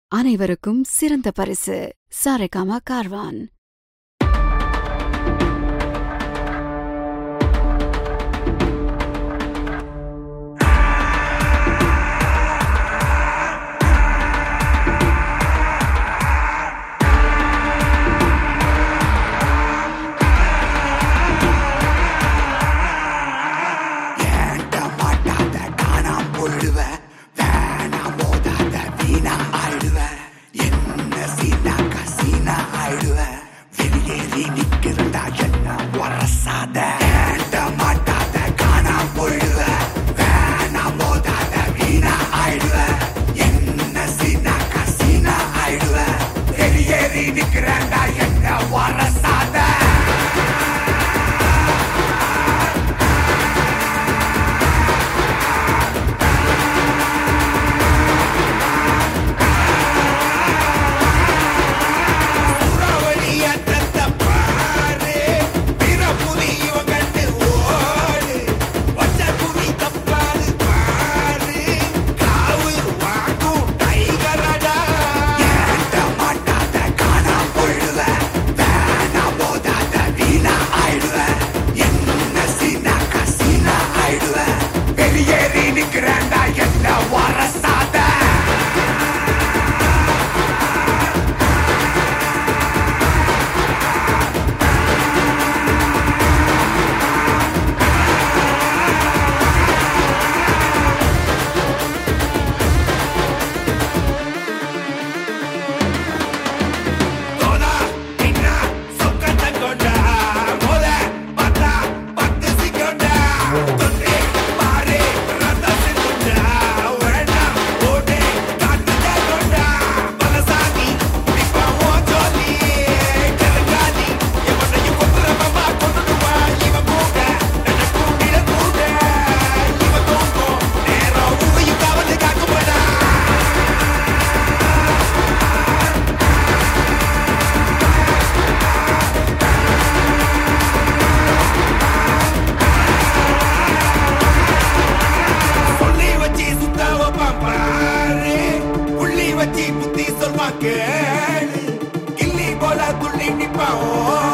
அனைவருக்கும் சிறந்த பரிசு சாரேகாமா கார்வான் ஏண்ட மாட்டாத காணாம போயிடுவ வேணாம் போதாத வீணா ஆயிடுவ என்ன சீனா கசீனா ஆயிடுவ வெளியேறி நிக்கிறண்டா என்ன வரசாத ஏண்ட மாட்டாத காணாம போயிடுவ வேணாம் போதாத வீணா ஆயிடுவ என்ன சீனா கசீனா ஆயிடுவ வெளியேறி நிக்கிறண்டா என்ன வரசாத சூறாவளியாட்டத்தை பாரு. பிறப்புரி இவன் கண்டு ஓடு. வச்ச குறி தப்பாது பாரு. காவு வாங்கும் டைகரடா. ஏண்ட மாட்டாத காணாம போயிடுவ. வேணாம் போதாத வீணா ஆயிடுவ. என்ன சீனா கசீனா ஆயிடுவ. வெளியேறி நிக்கிறேன்டா என்ன வரசாத தோதா நின்னா சொக்கட்ட கொண்டா மோத பத்தா பத்து சிக்கொண்டா தொண்டே பாரே ரத்த சிக்கொண்டா வேணா ஓடே காட்டுதா கொண்டா பலசாமி இப்ப ஓ ஜோலி கரகாலி எவனையும் கொத்துறவமா கொண்டுடுவா இவன் கூட நட கூட்டிட கூட இவன் தூங்கும் நேரம் ஊரையும் காவல் காக்குமடா சொல்லி வச்சு சுத்தாவ பாப்பாரு புள்ளி வச்சு புத்தி சொல்வா கேளு கிள்ளி போல துள்ளி நிப்பான்